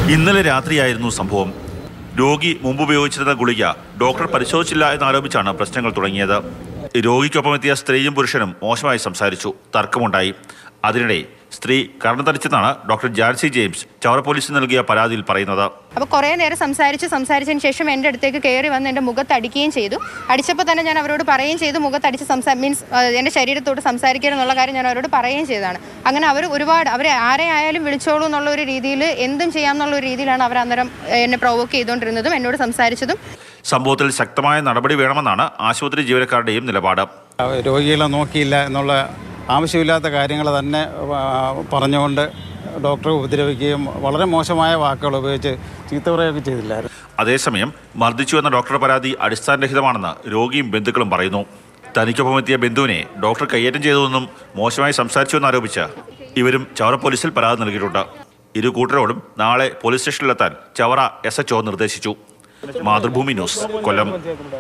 ഇന്നലെ രാത്രിയായിരുന്നു സംഭവം രോഗി മുമ്പ് ഉപയോഗിച്ചിരുന്ന ഗുളിക ഡോക്ടർ പരിശോധിച്ചില്ല എന്നാരോപിച്ചാണ് പ്രശ്നങ്ങൾ തുടങ്ങിയത് രോഗിക്കൊപ്പം എത്തിയ സ്ത്രീയും പുരുഷനും മോശമായി സംസാരിച്ചു തർക്കമുണ്ടായി അതിനിടെ സ്ത്രീ കർണത്തടിച്ചെന്നാണ് ഡോക്ടർ ജാൻസി ജെയിംസ് ചവറ പോലീസിന് നൽകിയ പരാതിയിൽ പറയുന്നത് അപ്പോൾ കുറേ നേരം സംസാരിച്ച് സംസാരിച്ചതിന് ശേഷം എൻ്റെ അടുത്തേക്ക് കയറി വന്ന് എൻ്റെ മുഖത്ത് അടിക്കുകയും ചെയ്തു അടിച്ചപ്പോൾ തന്നെ ഞാൻ അവരോട് പറയുകയും ചെയ്തു മുഖത്തടിച്ച് സംസാ മീൻസ് എൻ്റെ ശരീരത്തോട് സംസാരിക്കരുതെന്നുള്ള കാര്യം ഞാൻ അവരോട് പറയുകയും ചെയ്തതാണ് അങ്ങനെ അവർ ഒരുപാട് അവരെ ആരെ ആയാലും വിളിച്ചോളൂ എന്നുള്ള ഒരു രീതിയിൽ എന്തും ചെയ്യാമെന്നുള്ള ഒരു രീതിയിലാണ് അവർ അന്നേരം ഏഹ്, എന്നെ പ്രൊവോക്ക് ചെയ്തുകൊണ്ടിരുന്നതും എന്നോട് സംസാരിച്ചതും സംഭവത്തിൽ ശക്തമായ നടപടി വേണമെന്നാണ് ആശുപത്രി ജീവനക്കാരുടെയും നിലപാട് രോഗികളെ നോക്കിയില്ല എന്നുള്ള ആവശ്യമില്ലാത്ത കാര്യങ്ങൾ തന്നെ ആ, പറഞ്ഞുകൊണ്ട് ഡോക്ടറെ ഉപദ്രവിക്കുകയും വളരെ മോശമായ വാക്കുകൾ ഉപയോഗിച്ച് ചീത്ത പറയുകയൊക്കെ ചെയ്തില്ലായിരുന്നു അതേസമയം മർദ്ദിച്ചു എന്ന ഡോക്ടറുടെ പരാതി അടിസ്ഥാനരഹിതമാണെന്ന് രോഗിയും ബന്ധുക്കളും പറയുന്നു തനിക്കൊപ്പം എത്തിയ ബന്ധുവിനെ ഡോക്ടർ കയ്യേറ്റം ചെയ്തുവെന്നും മോശമായി സംസാരിച്ചുവെന്ന് ആരോപിച്ച് ഇവരും ചവറ പോലീസിൽ പരാതി നൽകിയിട്ടുണ്ട് ഇരു കൂട്ടരോടും നാളെ പോലീസ് സ്റ്റേഷനിലെത്താൻ ചവറ എസ് എച്ച് നിർദ്ദേശിച്ചു മാതൃഭൂമി ന്യൂസ് കൊല്ലം